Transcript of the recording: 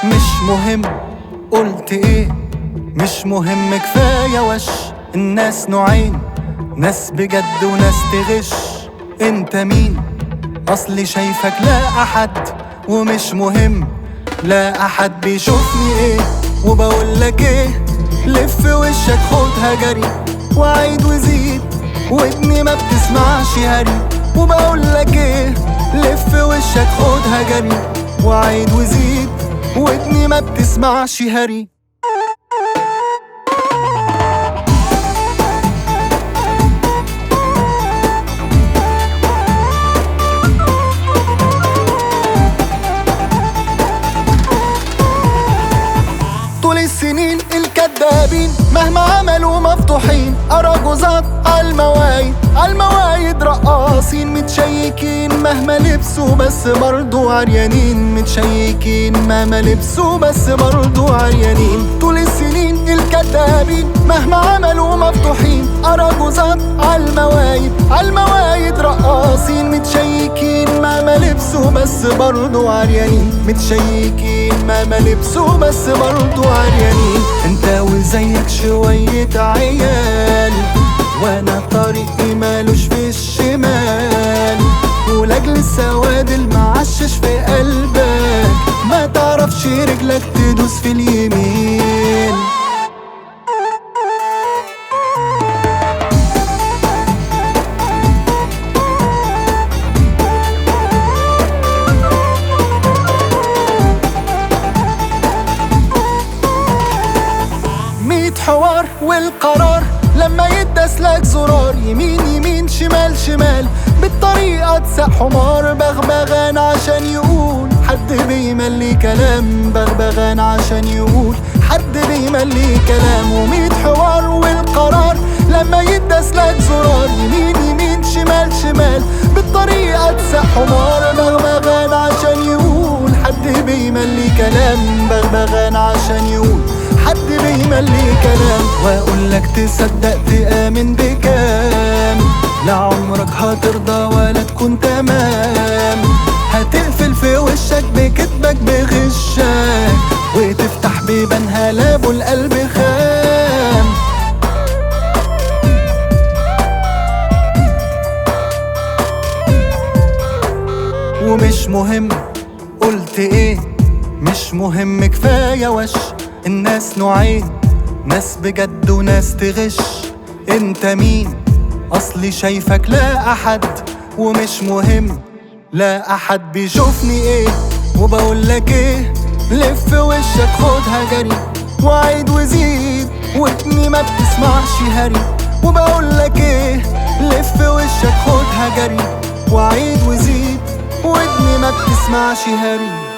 مش مهم قلت ايه مش مهم كفاية وش الناس نوعين ناس بجد وناس تغش انت مين اصلي شايفك لا احد ومش مهم لا احد بيشوفني ايه وبقولك ايه لف وشك خدها جري وعيد وزيد ودني ما بتسمعش هري وبقولك ايه لف وشك خدها جري وعيد وزيد ودني ما بتسمعش هري طول السنين الكدابين مهما عملوا مفتوحين أراجوزات عالموايد عالموايد رقاصين متشيكين مهما لبسوا بس برضو عريانين متشيكين مهما لبسوا بس برضو عريانين طول السنين الكدابين مهما عملوا مفتوحين أراجوزات عالموايد عالموايد رقاصين متشيكين مهما لبسوا بس برضو عريانين متشيكين مهما لبسوا بس برضو عريانين انت وزيك شوية عيال وانا طريقي مالوش في الشمال ولاجل السواد المعشش في قلبك ما تعرفش رجلك تدوس في اليمين ميت حوار والقرار لما يدس لك زرار يمين يمين شمال شمال بالطريقة تسق حمار بغبغان عشان يقول حد بيملي كلام بغبغان عشان يقول حد بيملي كلام وميت حوار والقرار لما يدس لك زرار يمين يمين شمال شمال بالطريقة تسق حمار بغبغان عشان يقول حد بيملي كلام بغبغان عشان يقول حد بيملي كلام واقول لك تصدق تآمن بكام لا عمرك هترضى ولا تكون تمام هتقفل في وشك بكدبك بغشك وتفتح بيبان هلاب القلب خام ومش مهم قلت ايه مش مهم كفاية وش الناس نوعين ناس بجد وناس تغش انت مين اصلي شايفك لا احد ومش مهم لا احد بيشوفني ايه وبقولك ايه لف وشك خدها جري وعيد وزيد ودني ما بتسمعش هري وبقولك ايه لف وشك خدها جري وعيد وزيد ودني ما بتسمعش هري